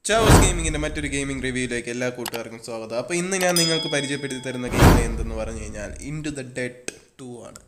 ചാവസ് ഗെയിമിങ്ങിൻ്റെ മറ്റൊരു ഗെയിമിംഗ് റിവ്യൂയിലേക്ക് എല്ലാ കൂട്ടുകാർക്കും സ്വാഗതം അപ്പോൾ ഇന്ന് ഞാൻ നിങ്ങൾക്ക് പരിചയപ്പെടുത്തി തരുന്ന ഗെയിം എന്തെന്ന് പറഞ്ഞു കഴിഞ്ഞാൽ into the dead two ആണ്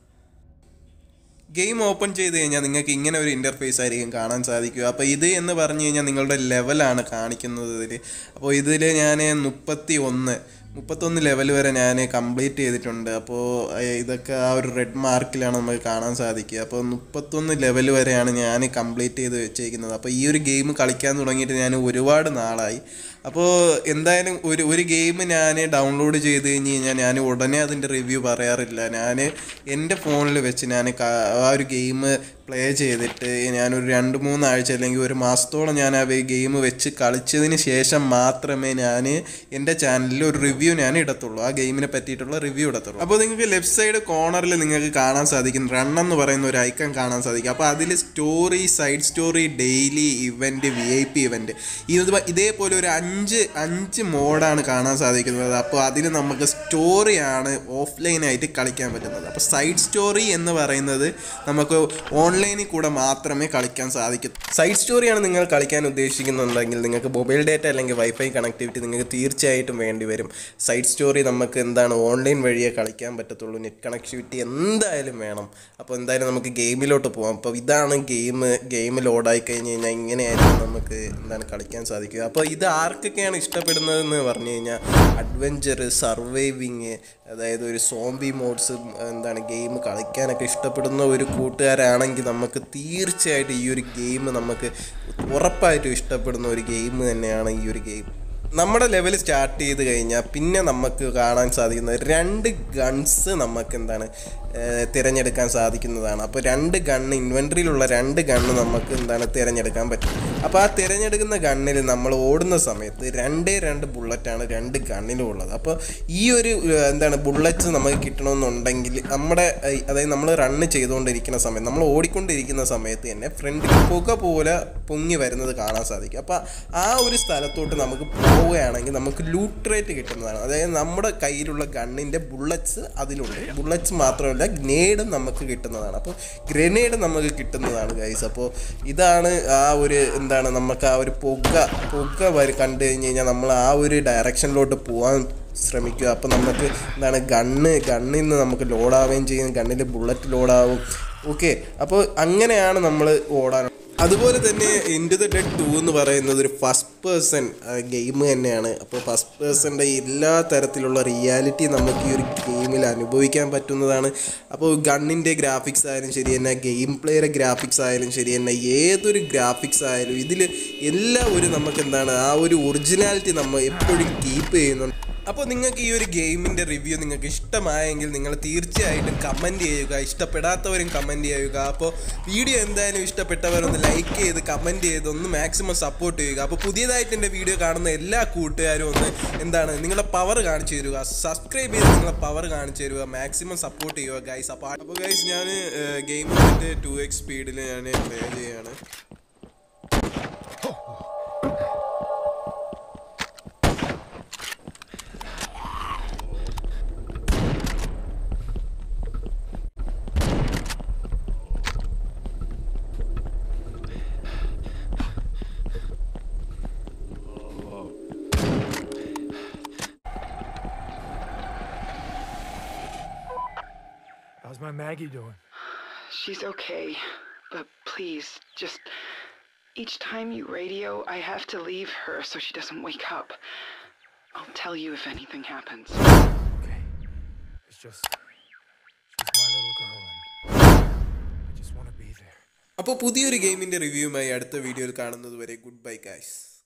ഗെയിം ഓപ്പൺ ചെയ്ത് കഴിഞ്ഞാൽ നിങ്ങൾക്ക് ഇങ്ങനെ ഒരു ഇൻ്റർഫേസ് ആയിരിക്കും കാണാൻ സാധിക്കുക അപ്പോൾ ഇത് എന്ന് പറഞ്ഞു കഴിഞ്ഞാൽ നിങ്ങളുടെ ലെവലാണ് കാണിക്കുന്നത് ഇതിൽ അപ്പോൾ ഇതിൽ ഞാൻ മുപ്പത്തി ഒന്ന് മുപ്പത്തൊന്ന് ലെവൽ വരെ ഞാൻ കംപ്ലീറ്റ് ചെയ്തിട്ടുണ്ട് അപ്പോൾ ഏഹ്, ഇതൊക്കെ ആ ഒരു റെഡ് മാർക്കിലാണ് നമുക്ക് കാണാൻ സാധിക്കുക അപ്പോൾ മുപ്പത്തൊന്ന് ലെവൽ വരെയാണ് ഞാൻ കംപ്ലീറ്റ് ചെയ്ത് വെച്ചേക്കുന്നത് അപ്പോൾ ഈ ഒരു ഗെയിം കളിക്കാൻ തുടങ്ങിയിട്ട് ഞാൻ ഒരുപാട് നാളായി അപ്പോൾ എന്തായാലും ഒരു ഒരു ഗെയിം ഞാൻ ഡൗൺലോഡ് ചെയ്ത് കഴിഞ്ഞ് കഴിഞ്ഞാൽ ഞാൻ ഉടനെ അതിൻ്റെ റിവ്യൂ പറയാറില്ല ഞാൻ എൻ്റെ ഫോണിൽ വെച്ച് ഞാൻ ആ ഒരു ഗെയിം പ്ലേ ചെയ്തിട്ട് ഞാനൊരു രണ്ട് മൂന്നാഴ്ച അല്ലെങ്കിൽ ഒരു മാസത്തോളം ഞാൻ ആ ഗെയിം വെച്ച് കളിച്ചതിന് ശേഷം മാത്രമേ ഞാൻ എൻ്റെ ചാനലിൽ ഒരു റിവ്യൂ ഞാൻ ഇടത്തുള്ളൂ ആ ഗെയിമിനെ പറ്റിയിട്ടുള്ള റിവ്യൂ ഇടത്തുള്ളൂ അപ്പോൾ നിങ്ങൾക്ക് ലെഫ്റ്റ് സൈഡ് കോർണറിൽ നിങ്ങൾക്ക് കാണാൻ സാധിക്കും റൺ എന്ന് പറയുന്ന ഒരു ഐക്കൺ കാണാൻ സാധിക്കും അപ്പോൾ അതിൽ story side story daily event V I P event ഇത് ഇതേപോലെ ഒരു അഞ്ച് അഞ്ച് മോഡാണ് കാണാൻ സാധിക്കുന്നത് അപ്പോൾ അതിന് നമുക്ക് സ്റ്റോറിയാണ് ഓഫ്ലൈനായിട്ട് കളിക്കാൻ പറ്റുന്നത് അപ്പോൾ സൈഡ് സ്റ്റോറി എന്ന് പറയുന്നത് നമുക്ക് ഓൺലൈനിൽ കൂടെ മാത്രമേ കളിക്കാൻ സാധിക്കൂ സൈഡ് സ്റ്റോറിയാണ് നിങ്ങൾ കളിക്കാൻ ഉദ്ദേശിക്കുന്നുണ്ടെങ്കിൽ നിങ്ങൾക്ക് മൊബൈൽ ഡേറ്റ അല്ലെങ്കിൽ വൈഫൈ കണക്ടിവിറ്റി നിങ്ങൾക്ക് തീർച്ചയായിട്ടും വേണ്ടി വരും സൈഡ് സ്റ്റോറി നമുക്ക് എന്താണ് ഓൺലൈൻ വഴിയേ കളിക്കാൻ പറ്റത്തുള്ളൂ നെറ്റ് കണക്ടിവിറ്റി എന്തായാലും വേണം അപ്പോൾ എന്തായാലും നമുക്ക് ഗെയിമിലോട്ട് പോകാം അപ്പോൾ ഇതാണ് ഗെയിം ഗെയിം ലോഡായി കഴിഞ്ഞ് കഴിഞ്ഞാൽ ഇങ്ങനെയായിരിക്കും നമുക്ക് എന്താണ് കളിക്കാൻ സാധിക്കുക അപ്പോൾ ഇത് ആർക്കൊക്കെയാണ് ഇഷ്ടപ്പെടുന്നതെന്ന് പറഞ്ഞു കഴിഞ്ഞാൽ അഡ്വഞ്ചർ സർവൈവിങ് അതായത് ഒരു സോംബി മോഡ്സ് എന്താണ് ഗെയിം കളിക്കാനൊക്കെ ഇഷ്ടപ്പെടുന്ന ഒരു കൂട്ടുകാരാണെങ്കിൽ നമുക്ക് തീർച്ചയായിട്ടും ഈ ഒരു ഗെയിം നമുക്ക് ഉറപ്പായിട്ടും ഇഷ്ടപ്പെടുന്ന ഒരു ഗെയിം തന്നെയാണ് ഈ ഒരു ഗെയിം നമ്മുടെ ലെവൽ സ്റ്റാർട്ട് ചെയ്ത് കഴിഞ്ഞാൽ പിന്നെ നമുക്ക് കാണാൻ സാധിക്കുന്നത് രണ്ട് ഗൺസ് നമുക്ക് എന്താണ് ഏഹ്, തിരഞ്ഞെടുക്കാൻ സാധിക്കുന്നതാണ് അപ്പോൾ രണ്ട് ഗണ്ണ് ഇൻവെൻട്രിയിലുള്ള രണ്ട് ഗണ്ണ് നമുക്ക് എന്താണ് തിരഞ്ഞെടുക്കാൻ പറ്റും അപ്പോൾ ആ തിരഞ്ഞെടുക്കുന്ന ഗണ്ണിൽ നമ്മൾ ഓടുന്ന സമയത്ത് രണ്ടേ രണ്ട് ബുള്ളറ്റാണ് രണ്ട് ഗണ്ണിലും ഉള്ളത് അപ്പോൾ ഈ ഒരു ഏഹ്, എന്താണ് ബുള്ളറ്റ്സ് നമുക്ക് കിട്ടണമെന്നുണ്ടെങ്കിൽ നമ്മുടെ ഏഹ്, അതായത് നമ്മൾ റണ്ണ് ചെയ്തുകൊണ്ടിരിക്കുന്ന സമയത്ത് നമ്മൾ ഓടിക്കൊണ്ടിരിക്കുന്ന സമയത്ത് തന്നെ ഫ്രണ്ടിൽ പുക പോലെ പൊങ്ങി വരുന്നത് കാണാൻ സാധിക്കും അപ്പോൾ ആ ഒരു സ്ഥലത്തോട്ട് നമുക്ക് പോവുകയാണെങ്കിൽ നമുക്ക് ലൂട്ട് റേറ്റ് കിട്ടുന്നതാണ് അതായത് നമ്മുടെ കയ്യിലുള്ള ഗണ്ണിൻ്റെ ബുള്ളറ്റ്സ് അതിലുണ്ട് ബുള്ളറ്റ്സ് മാത്രമല്ല ഗ്രനേഡും നമുക്ക് കിട്ടുന്നതാണ് അപ്പോൾ ഗ്രനേഡ് നമുക്ക് കിട്ടുന്നതാണ് ഗൈസ് അപ്പോൾ ഇതാണ് ആ ഒരു എന്താണ് നമുക്ക് ആ ഒരു പുക പുക വരെ കണ്ടു കഴിഞ്ഞ് കഴിഞ്ഞാൽ നമ്മൾ ആ ഒരു ഡയറക്ഷനിലോട്ട് പോകാൻ ശ്രമിക്കുക അപ്പോൾ നമുക്ക് എന്താണ് ഗണ്ണ് ഗണ്ണിൽ നിന്ന് നമുക്ക് ലോഡാവുകയും ചെയ്യും ഗണ്ണിൽ ബുള്ളറ്റ് ലോഡാവും ഓക്കെ അപ്പോൾ അങ്ങനെയാണ് നമ്മൾ ഓടാൻ അതുപോലെ തന്നെ ഇൻറ്റു ദ ഡെഡ് ടു എന്ന് പറയുന്നത് ഒരു ഫസ്റ്റ് പേഴ്സൺ ഗെയിം തന്നെയാണ് അപ്പോൾ ഫസ്റ്റ് പേഴ്സൻ്റെ എല്ലാ തരത്തിലുള്ള റിയാലിറ്റി നമുക്ക് ഈ ഒരു ഗെയിമിൽ അനുഭവിക്കാൻ പറ്റുന്നതാണ് അപ്പോൾ ഗണ്ണിൻ്റെ ഗ്രാഫിക്സ് ആയാലും ശരി തന്നെ ഗെയിം പ്ലേയുടെ ഗ്രാഫിക്സ് ആയാലും ശരി തന്നെ ഏതൊരു ഗ്രാഫിക്സ് ആയാലും ഇതിൽ എല്ലാ ഒരു നമുക്ക് എന്താണ് ആ ഒരു ഒറിജിനാലിറ്റി നമ്മൾ എപ്പോഴും കീപ്പ് ചെയ്യുന്നുണ്ട് അപ്പോൾ നിങ്ങൾക്ക് ഈ ഒരു ഗെയിമിൻ്റെ റിവ്യൂ നിങ്ങൾക്ക് ഇഷ്ടമായെങ്കിൽ നിങ്ങൾ തീർച്ചയായിട്ടും കമൻറ്റ് ചെയ്യുക ഇഷ്ടപ്പെടാത്തവരും കമൻറ്റ് ചെയ്യുക അപ്പോൾ വീഡിയോ എന്തായാലും ഇഷ്ടപ്പെട്ടവരൊന്ന് ലൈക്ക് ചെയ്ത് കമൻറ്റ് ചെയ്ത് ഒന്ന് മാക്സിമം സപ്പോർട്ട് ചെയ്യുക അപ്പോൾ പുതിയതായിട്ട് എൻ്റെ വീഡിയോ കാണുന്ന എല്ലാ കൂട്ടുകാരും ഒന്ന് എന്താണ് നിങ്ങളുടെ പവർ കാണിച്ചു തരിക സബ്സ്ക്രൈബ് ചെയ്ത് നിങ്ങളുടെ പവർ കാണിച്ചു തരിക മാക്സിമം സപ്പോർട്ട് ചെയ്യുക ഗൈസ് അപ്പോൾ അപ്പോൾ ഗൈസ് ഞാൻ ഗെയിം വന്നിട്ട് ടു എക്സ് സ്പീഡിൽ ഞാൻ പ്ലേ ചെയ്യാണ് How's my Maggie doing? She's okay, but please, just each time you radio, I have to leave her so she doesn't wake up. I'll tell you if anything happens. Okay. It's just. She's my little girl, and I just want to be there. അപ്പോൾ പുതിയൊരു ഗെയിമിൻ്റെ റിവ്യൂവുമായി അടുത്ത വീഡിയോയിൽ കാണുന്നത് വരെ good bye guys